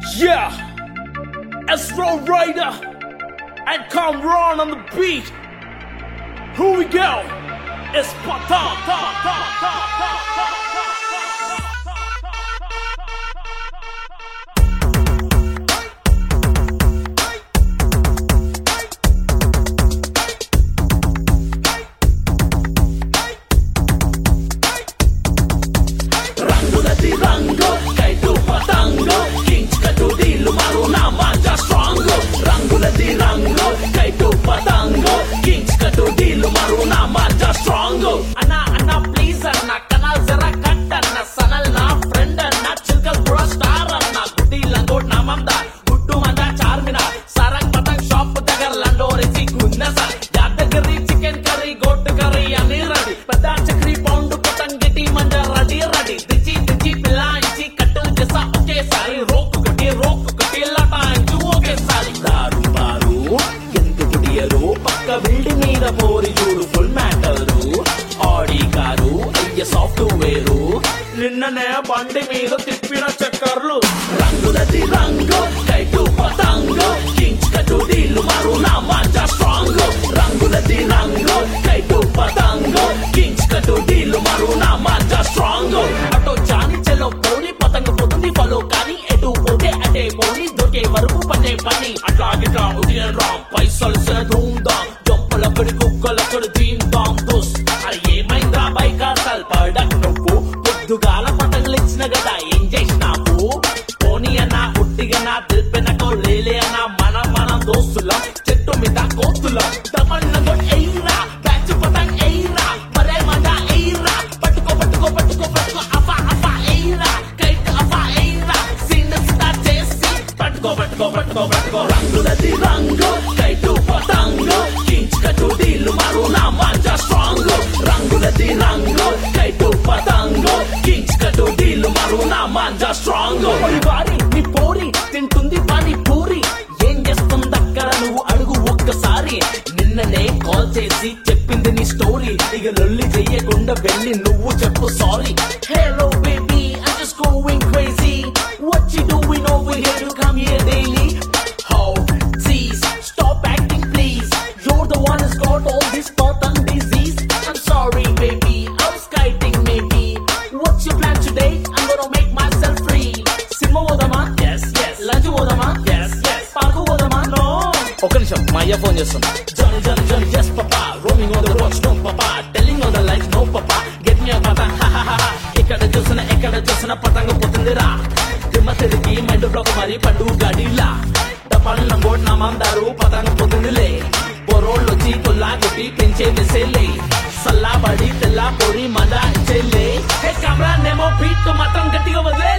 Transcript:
Yeah, Astro Rider and Kamran on the beat. Here we go. It's Pata. రంగులది రంగు kite పతంగు కించ్ కటు deal మారు నా manja strong రంగులది రంగు kite పతంగు కించ్ కటు deal మారు నా మాంజా స్ట్రాంగ్ అన్న అన్న ప్లీజ్ అన్న కనాల్ జరా కట్ అన్న సనల్ నా ఫ్రెండ్ అన్న చిల్కల్ కూడా స్టార్ అన్న గుడ్డి లంగోట్ నా మంద గుడ్డు మంద చార్మినా సరంగ్ పతంగ్ షాప్ దగ్గర లండోరేసి గున్న sir Yadagiri chicken curry goat curry అని రెడీ పెద్ద చక్రీ పౌండ్ పతంగ్ గిటి మంజ రెడీ రెడీ దిచి దిచి పిల్లాంచి కట్టు చేసా ఒకేసారి రోకు కట్టి రోకు కట్టి లటాంచు ఒకేసారి దారు బారు ఎందుకు పుడియరు పక్క బిల్డింగ్ మీద పోరి చూడు ఫుల్ మ్యాటరు ఆడి కారు అయ్య సాఫ్ట్వేరు నిన్ననే బండి మీద తిప్పిన చక్కర్లు రంగులది రంగు కైటు పతంగు కించ్ కటు డీలు మారు నా మాంజా స్ట్రాంగ్ రంగులది రంగు కైటు పతంగు కించ్ కటు డీలు మారు నా మాంజా స్ట్రాంగ్ అటో జాని చెలో పోని పతంగ పోతుంది ఫలో కానీ ఎటు పోతే అటే పోని దొరికే వరకు పనే పని అట్లాగిట్లా ఉదయం రామ్ పైసలు ధూమ్దాం జంపలక్కడి కుక్కలక్కడి దీమ్ దామ్ దోస్ అరే ఏమైందా బైక్ అసలు పడక్ నువ్వు పొద్దుగాల పతంగులు ఇచ్చిన కదా ఏం చేసినావు పోనీ అన్న ఉట్టిగా నా దిల్పెనకో లేలే అన్న మన మన దోస్తులం చెట్టు మీద కోతులం దమన్నగో ఎయిరా బ్యాచ్ పతంగ్ ఎయిరా మరే మజా ఎయిరా పట్టుకో పట్టుకో పట్టుకో పట్టుకో అఫా అఫా ఎయిరా కైట్ అఫా ఎయిరా సీన్ స్టార్ట్ చేసి పట్టుకో పట్టుకో పట్టుకో పట్టుకో రంగులది రంగు కైటు పతంగు కించ్ కటు డీలు మారు నా మాంజా స్ట్రాంగ్ రంగులది రంగు కైటు పతంగు కించ్ కటు డీలు మారు నా మాంజా స్ట్రాంగ్ వారి నీ పోరి తింటుంది పాని పూరి ఏం చేస్తుంది అక్కడ నువ్వు అడుగు ఒక్కసారి నిన్ననే కాల్ చేసి చెప్పింది నీ స్టోరీ ఇక లొల్లి చెయ్యకుండా వెళ్ళి నువ్వు చెప్పు sorry hello baby I just going crazy what you doing over here to come here daily how please stop acting please you're the one who's got all this Spartan disease I'm sorry baby I was kiting maybe what's your plan today I'm gonna make myself free సినిమా పోదామా yes yes lunch పోదామా yes yes park పోదామా no ఒక నిమిషం మా అయ్య phone చేస్తుంది Johnny Johnny Johnny yes papa roaming on the roads no papa telling on the lights no papa get me a pata ha ha ha ha ఇక్కడ చూసిన ఎక్కడ చూసిన పతంగ పోతుందిరా దిమ్మ తిరిగి మైండ్ బ్లాక్ మరి పండు గడిలా డబ్బాలు నంగోడ్ నమ్మందారు పతంగ పోతుందిలే బొరోళ్ళు వచ్చి కొల్లా కొట్టి పెంచే వెసేలే సల్లా బడి తెల్ల పొరి మదా ఇచ్చేలే హే కెమెరా నేమో బీట్ మాత్రం గట్టిగా వదిలే